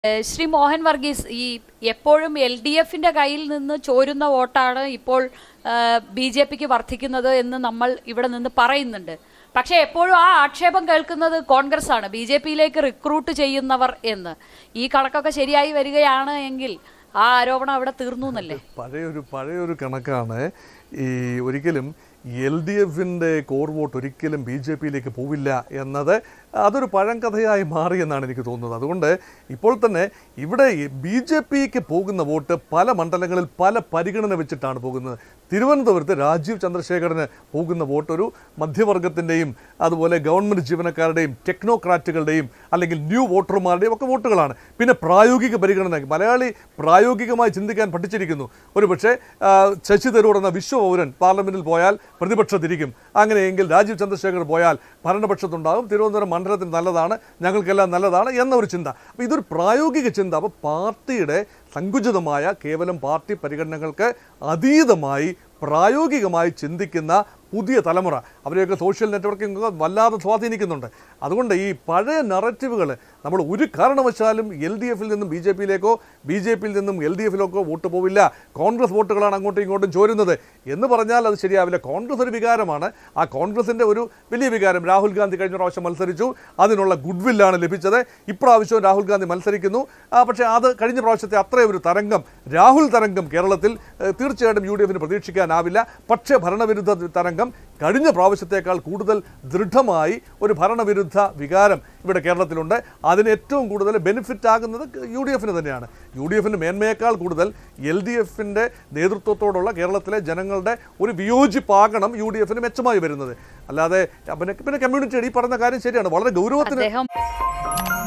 ഏഹ് ശ്രീ മോഹൻ വർഗീസ് ഈ എപ്പോഴും L D എഫിന്റെ കയ്യിൽ നിന്ന് ചോരുന്ന വോട്ടാണ് ഇപ്പോൾ ബി ജെ പിക്ക് വർദ്ധിക്കുന്നത് എന്ന് നമ്മൾ ഇവിടെ നിന്ന് പറയുന്നുണ്ട് പക്ഷെ എപ്പോഴും ആ ആക്ഷേപം കേൾക്കുന്നത് കോൺഗ്രസ് ആണ് ബി ജെ പിയിലേക്ക് റിക്രൂട്ട് ചെയ്യുന്നവർ എന്ന് ഈ കണക്കൊക്കെ ശരിയായി വരികയാണ് എങ്കിൽ ആ ആരോപണം അവിടെ തീർന്നു എന്നല്ലേ പഴയൊരു പഴയൊരു കണക്കാണ് ഈ ഒരിക്കലും എൽ ഡി എഫിൻ്റെ കോർ വോട്ട് ഒരിക്കലും ബി ജെ പിയിലേക്ക് പോവില്ല എന്നത് അതൊരു പഴങ്കഥയായി മാറിയെന്നാണ് എനിക്ക് തോന്നുന്നത് അതുകൊണ്ട് ഇപ്പോൾ തന്നെ ഇവിടെ ബി ജെ പിക്ക് പോകുന്ന വോട്ട് പല മണ്ഡലങ്ങളിൽ പല പരിഗണന വെച്ചിട്ടാണ് പോകുന്നത് തിരുവനന്തപുരത്ത് രാജീവ് ചന്ദ്രശേഖരന് പോകുന്ന വോട്ട് ഒരു മധ്യവർഗത്തിൻ്റെയും അതുപോലെ ഗവൺമെൻറ് ജീവനക്കാരുടെയും ടെക്നോക്രാറ്റുകളുടെയും അല്ലെങ്കിൽ ന്യൂ വോട്ടർമാരുടെയും ഒക്കെ വോട്ടുകളാണ് പിന്നെ പ്രായോഗിക പരിഗണന മലയാളി പ്രായോഗികമായി ചിന്തിക്കാൻ പഠിച്ചിരിക്കുന്നു ഒരു പക്ഷേ ശശി തരൂർ എന്ന വിശ്വപൗരൻ പാർലമെന്റിൽ പോയാൽ പ്രതിപക്ഷത്തിരിക്കും അങ്ങനെയെങ്കിൽ രാജീവ് ചന്ദ്രശേഖർ പോയാൽ ഭരണപക്ഷത്തുണ്ടാകും തിരുവനന്തപുരം മണ്ഡലത്തിന് നല്ലതാണ് ഞങ്ങൾക്കെല്ലാം നല്ലതാണ് എന്ന ഒരു ചിന്ത അപ്പോൾ ഇതൊരു പ്രായോഗിക ചിന്ത അപ്പോൾ പാർട്ടിയുടെ സങ്കുചിതമായ കേവലം പാർട്ടി പരിഗണനകൾക്ക് അതീതമായി പ്രായോഗികമായി ചിന്തിക്കുന്ന പുതിയ തലമുറ അവരെയൊക്കെ സോഷ്യൽ നെറ്റ്വർക്കിംഗ് വല്ലാതെ സ്വാധീനിക്കുന്നുണ്ട് അതുകൊണ്ട് ഈ പഴയ നറേറ്റീവുകൾ നമ്മൾ ഒരു കാരണവശാലും എൽ ഡി എഫിൽ നിന്നും ബി ജെ പിയിലേക്കോ ബി ജെ പിയിൽ നിന്നും എൽ ഡി എഫിലേക്കോ വോട്ട് പോവില്ല കോൺഗ്രസ് വോട്ടുകളാണ് അങ്ങോട്ടും ഇങ്ങോട്ടും ചോരുന്നത് എന്ന് പറഞ്ഞാൽ അത് ശരിയാവില്ല കോൺഗ്രസ് ഒരു വികാരമാണ് ആ കോൺഗ്രസിൻ്റെ ഒരു വലിയ വികാരം രാഹുൽ ഗാന്ധി കഴിഞ്ഞ പ്രാവശ്യം മത്സരിച്ചു അതിനുള്ള ഗുഡ് വില്ലാണ് ലഭിച്ചത് ഇപ്രാവശ്യവും രാഹുൽ ഗാന്ധി മത്സരിക്കുന്നു ആ, പക്ഷേ അത് കഴിഞ്ഞ പ്രാവശ്യത്തെ അത്രയും ഒരു തരംഗം രാഹുൽ തരംഗം കേരളത്തിൽ ഏഹ്, തീർച്ചയായിട്ടും യു ഡി എഫിന് പ്രതീക്ഷിക്കാനാവില്ല പക്ഷേ ഭരണവിരുദ്ധ തരംഗം കഴിഞ്ഞ പ്രാവശ്യത്തേക്കാൾ കൂടുതൽ ദൃഢമായി ഒരു ഭരണവിരുദ്ധ വികാരം ഇവിടെ കേരളത്തിലുണ്ട് അതിന് ഏറ്റവും കൂടുതൽ ബെനിഫിറ്റ് ആകുന്നത് യു ഡി എഫിന് തന്നെയാണ് യു ഡി എഫിൻ്റെ മേന്മയേക്കാൾ കൂടുതൽ എൽ ഡി എഫിൻ്റെ നേതൃത്വത്തോടുള്ള കേരളത്തിലെ ജനങ്ങളുടെ ഒരു വിയോജിപ്പാകണം യു ഡി എഫിന് മെച്ചമായി വരുന്നത് അല്ലാതെ പിന്നെ പിന്നെ കമ്മ്യൂണിറ്റി ഈ പറഞ്ഞ കാര്യം ശരിയാണ് വളരെ ഗൗരവത്തിന് അദ്ദേഹം